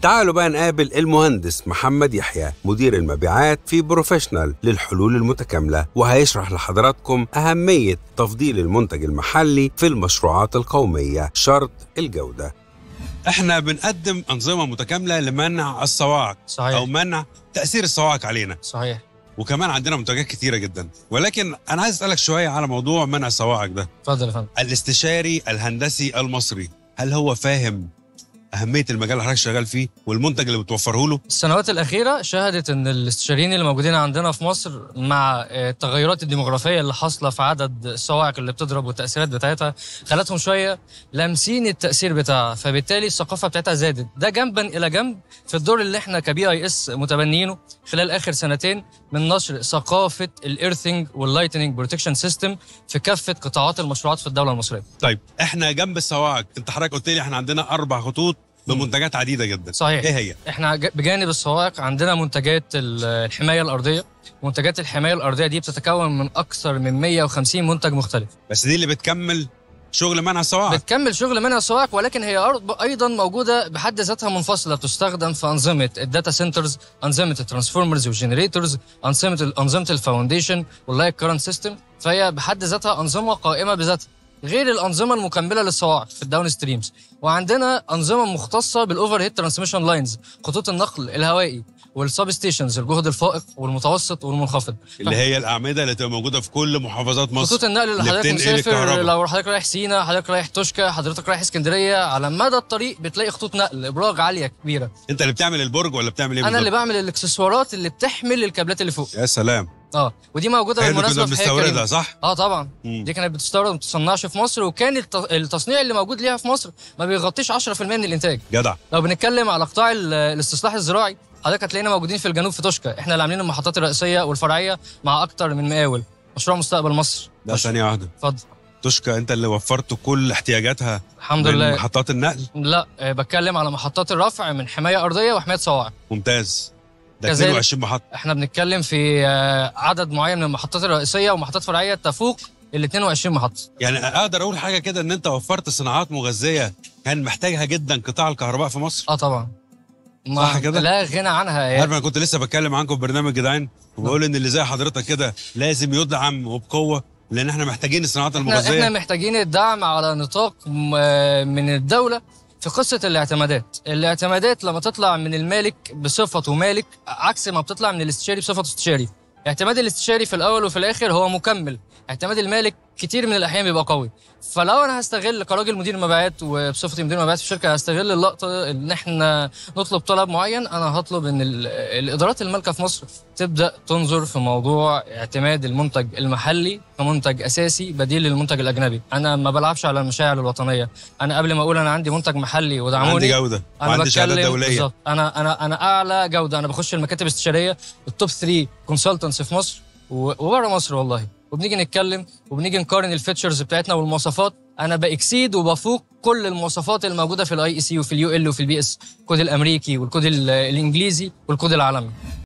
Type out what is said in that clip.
تعالوا بقى نقابل المهندس محمد يحيى مدير المبيعات في بروفيشنال للحلول المتكاملة وهيشرح لحضراتكم أهمية تفضيل المنتج المحلي في المشروعات القومية شرط الجودة احنا بنقدم أنظمة متكاملة لمنع الصواعق صحيح أو منع تأثير الصواعق علينا صحيح وكمان عندنا منتجات كتيرة جدا ولكن أنا عايز أسألك شوية على موضوع منع الصواعق ده اتفضل يا فندم الاستشاري الهندسي المصري هل هو فاهم أهمية المجال اللي حضرتك شغال فيه والمنتج اللي بتوفره له؟ السنوات الأخيرة شهدت أن الاستشاريين اللي موجودين عندنا في مصر مع آه، التغيرات الديموغرافية اللي حاصلة في عدد الصواعق اللي بتضرب والتأثيرات بتاعتها خلتهم شوية لامسين التأثير بتاعها فبالتالي الثقافة بتاعتها زادت ده جنبا إلى جنب في الدور اللي احنا كبي اي اس متبنيينه خلال آخر سنتين من نشر ثقافة الإيرثنج واللايتنينج بروتكشن سيستم في كافة قطاعات المشروعات في الدولة المصرية طيب احنا جنب الصواعق انت حضرتك قلت لي احنا عندنا اربع خطوط بمنتجات عديده جدا صحيح ايه هي احنا ج- بجانب الصواعق عندنا منتجات ال- الحمايه الارضيه منتجات الحمايه الارضيه دي بتتكون من اكثر من 150 منتج مختلف بس دي اللي بتكمل شغل منع الصواعق بتكمل شغل منها الصواعق ولكن هي أر- ايضا موجوده بحد ذاتها منفصله بتستخدم في انظمه الداتا سنترز انظمه الترانسفورمرز والجنريتورز انظمه انظمه الفاونديشن واللايك كارنت سيستم فهي بحد ذاتها انظمه قائمه بذاتها غير الانظمه المكمله للصواعق في الداون ستريمز وعندنا انظمه مختصه بالاوفر هيد ترانسميشن لاينز خطوط النقل الهوائي والسب ستيشنز الجهد الفائق والمتوسط والمنخفض اللي هي الاعمده اللي تبقى موجوده في كل محافظات مصر خطوط النقل اللي اللي حضرتك بتنقل مسافر الكهرباء. لو حضرتك رايح سينا حضرتك رايح توشكا حضرتك رايح اسكندريه على مدى الطريق بتلاقي خطوط نقل ابراج عاليه كبيره انت اللي بتعمل البرج ولا بتعمل ايه انا اللي بالظبط؟ بعمل الاكسسوارات اللي بتحمل الكابلات اللي فوق يا سلام اه ودي موجوده هي دي بالمناسبه كنا في هيكل بنستوردها صح؟ اه طبعا مم. دي كانت بتستورد وما بتتصنعش في مصر وكان الت- التصنيع اللي موجود ليها في مصر ما بيغطيش 10% من الانتاج جدع لو بنتكلم على قطاع ال- الاستصلاح الزراعي حضرتك هتلاقينا موجودين في الجنوب في توشكا احنا اللي عاملين المحطات الرئيسيه والفرعيه مع اكتر من مقاول مشروع مستقبل مصر ده ثانيه واحده اتفضل تشكى انت اللي وفرت كل احتياجاتها الحمد من لله محطات النقل لا آه، بتكلم على محطات الرفع من حمايه ارضيه وحمايه صواعق ممتاز ده كذلك. 22 محطه احنا بنتكلم في آه، عدد معين من المحطات الرئيسيه ومحطات فرعيه تفوق ال 22 محطه يعني اقدر اقول حاجه كده ان انت وفرت صناعات مغذيه كان محتاجها جدا قطاع الكهرباء في مصر اه طبعا ما- صح كده؟ لا غنى عنها عارف يعني انا كنت لسه بتكلم عنكم في برنامج جدعان وبقول ان اللي زي حضرتك كده لازم يدعم وبقوه لان احنا محتاجين الصناعات احنا, احنا المغذيه محتاجين الدعم على نطاق م- آه، من الدوله في قصه الاعتمادات الاعتمادات لما تطلع من المالك بصفته مالك عكس ما بتطلع من الاستشاري بصفته استشاري اعتماد الاستشاري في الاول وفي الاخر هو مكمل اعتماد المالك كتير من الاحيان بيبقى قوي فلو انا هستغل كراجل مدير مبيعات وبصفتي مدير مبيعات في شركه هستغل اللقطه ان احنا نطلب طلب معين انا هطلب ان ال- الادارات المالكه في مصر تبدا تنظر في موضوع اعتماد المنتج المحلي كمنتج اساسي بديل للمنتج الاجنبي انا ما بلعبش على المشاعر الوطنيه انا قبل ما اقول انا عندي منتج محلي ودعموني عندي جوده انا وعندي شهادات بتكلم دوليه بالظبط انا انا انا اعلى جوده انا بخش المكاتب الاستشاريه التوب 3 كونسلتنتس في مصر و- وبره مصر والله وبنيجي نتكلم وبنيجي نقارن الفيتشرز بتاعتنا والمواصفات انا باكسيد وبفوق كل المواصفات الموجوده في الاي اي سي وفي اليو ال وفي البي اس الكود الامريكي والكود ال- الانجليزي والكود العالمي